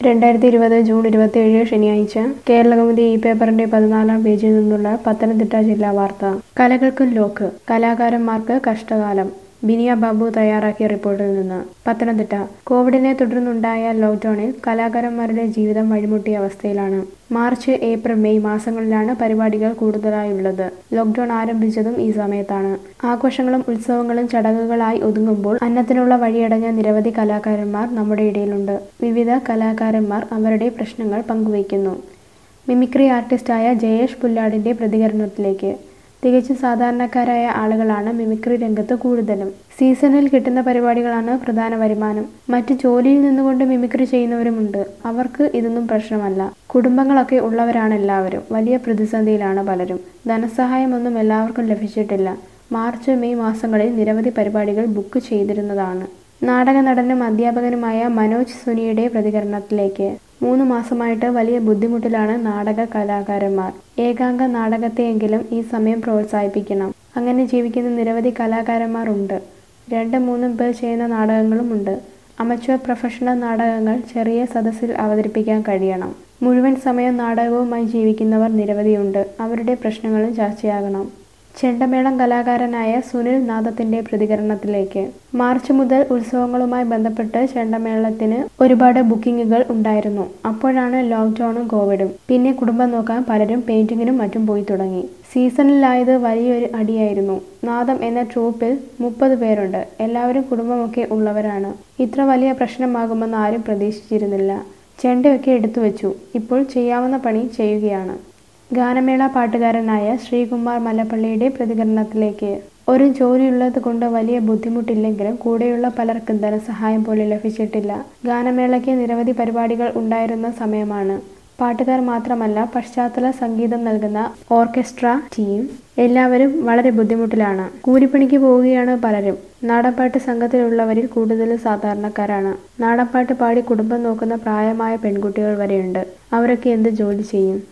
രണ്ടായിരത്തി ഇരുപത് ജൂൺ ഇരുപത്തിയേഴ് ശനിയാഴ്ച കേരളകൗമുദി ഈ പേപ്പറിന്റെ പതിനാലാം പേജിൽ നിന്നുള്ള പത്തനംതിട്ട ജില്ലാ വാർത്ത കലകൾക്കും ലോക്ക് കലാകാരന്മാർക്ക് കഷ്ടകാലം ബിനിയ ബാബു തയ്യാറാക്കിയ റിപ്പോർട്ടിൽ നിന്ന് പത്തനംതിട്ട കോവിഡിനെ തുടർന്നുണ്ടായ ലോക്ക്ഡൌണിൽ കലാകാരന്മാരുടെ ജീവിതം വഴിമുട്ടിയ അവസ്ഥയിലാണ് മാർച്ച് ഏപ്രിൽ മെയ് മാസങ്ങളിലാണ് പരിപാടികൾ കൂടുതലായുള്ളത് ലോക്ക്ഡൌൺ ആരംഭിച്ചതും ഈ സമയത്താണ് ആഘോഷങ്ങളും ഉത്സവങ്ങളും ചടങ്ങുകളായി ഒതുങ്ങുമ്പോൾ അന്നത്തിനുള്ള വഴിയടഞ്ഞ നിരവധി കലാകാരന്മാർ നമ്മുടെ ഇടയിലുണ്ട് വിവിധ കലാകാരന്മാർ അവരുടെ പ്രശ്നങ്ങൾ പങ്കുവയ്ക്കുന്നു മിമിക്രി ആർട്ടിസ്റ്റായ ജയേഷ് പുല്ലാടിന്റെ പ്രതികരണത്തിലേക്ക് തികച്ചും സാധാരണക്കാരായ ആളുകളാണ് മിമിക്രി രംഗത്ത് കൂടുതലും സീസണിൽ കിട്ടുന്ന പരിപാടികളാണ് പ്രധാന വരുമാനം മറ്റു ജോലിയിൽ നിന്നുകൊണ്ട് മിമിക്രി ചെയ്യുന്നവരുമുണ്ട് അവർക്ക് ഇതൊന്നും പ്രശ്നമല്ല കുടുംബങ്ങളൊക്കെ ഉള്ളവരാണ് എല്ലാവരും വലിയ പ്രതിസന്ധിയിലാണ് പലരും ധനസഹായമൊന്നും എല്ലാവർക്കും ലഭിച്ചിട്ടില്ല മാർച്ച് മെയ് മാസങ്ങളിൽ നിരവധി പരിപാടികൾ ബുക്ക് ചെയ്തിരുന്നതാണ് നാടക നടനും അധ്യാപകനുമായ മനോജ് സുനിയുടെ പ്രതികരണത്തിലേക്ക് മൂന്ന് മാസമായിട്ട് വലിയ ബുദ്ധിമുട്ടിലാണ് നാടക കലാകാരന്മാർ ഏകാംഗ നാടകത്തെയെങ്കിലും ഈ സമയം പ്രോത്സാഹിപ്പിക്കണം അങ്ങനെ ജീവിക്കുന്ന നിരവധി കലാകാരന്മാർ ഉണ്ട് രണ്ട് മൂന്നും പേർ ചെയ്യുന്ന നാടകങ്ങളുമുണ്ട് അമച്വർ പ്രൊഫഷണൽ നാടകങ്ങൾ ചെറിയ സദസ്സിൽ അവതരിപ്പിക്കാൻ കഴിയണം മുഴുവൻ സമയം നാടകവുമായി ജീവിക്കുന്നവർ നിരവധിയുണ്ട് അവരുടെ പ്രശ്നങ്ങളും ചർച്ചയാകണം ചെണ്ടമേളം കലാകാരനായ സുനിൽ നാഥത്തിന്റെ പ്രതികരണത്തിലേക്ക് മാർച്ച് മുതൽ ഉത്സവങ്ങളുമായി ബന്ധപ്പെട്ട് ചെണ്ടമേളത്തിന് ഒരുപാട് ബുക്കിങ്ങുകൾ ഉണ്ടായിരുന്നു അപ്പോഴാണ് ലോക്ക്ഡൌണും കോവിഡും പിന്നെ കുടുംബം നോക്കാൻ പലരും പെയിന്റിങ്ങിനും മറ്റും പോയി തുടങ്ങി സീസണിലായത് വലിയൊരു അടിയായിരുന്നു നാദം എന്ന ട്രൂപ്പിൽ മുപ്പത് പേരുണ്ട് എല്ലാവരും കുടുംബമൊക്കെ ഉള്ളവരാണ് ഇത്ര വലിയ പ്രശ്നമാകുമെന്ന് ആരും പ്രതീക്ഷിച്ചിരുന്നില്ല ചെണ്ടയൊക്കെ എടുത്തു വെച്ചു ഇപ്പോൾ ചെയ്യാവുന്ന പണി ചെയ്യുകയാണ് ഗാനമേള പാട്ടുകാരനായ ശ്രീകുമാർ മലപ്പള്ളിയുടെ പ്രതികരണത്തിലേക്ക് ഒരു ജോലിയുള്ളത് കൊണ്ട് വലിയ ബുദ്ധിമുട്ടില്ലെങ്കിലും കൂടെയുള്ള പലർക്കും ധനസഹായം പോലും ലഭിച്ചിട്ടില്ല ഗാനമേളയ്ക്ക് നിരവധി പരിപാടികൾ ഉണ്ടായിരുന്ന സമയമാണ് പാട്ടുകാർ മാത്രമല്ല പശ്ചാത്തല സംഗീതം നൽകുന്ന ഓർക്കസ്ട്ര ടീം എല്ലാവരും വളരെ ബുദ്ധിമുട്ടിലാണ് കൂലിപ്പണിക്ക് പോവുകയാണ് പലരും നാടൻപാട്ട് സംഘത്തിലുള്ളവരിൽ കൂടുതൽ സാധാരണക്കാരാണ് നാടൻപാട്ട് പാടി കുടുംബം നോക്കുന്ന പ്രായമായ പെൺകുട്ടികൾ വരെയുണ്ട് അവരൊക്കെ എന്ത് ജോലി ചെയ്യും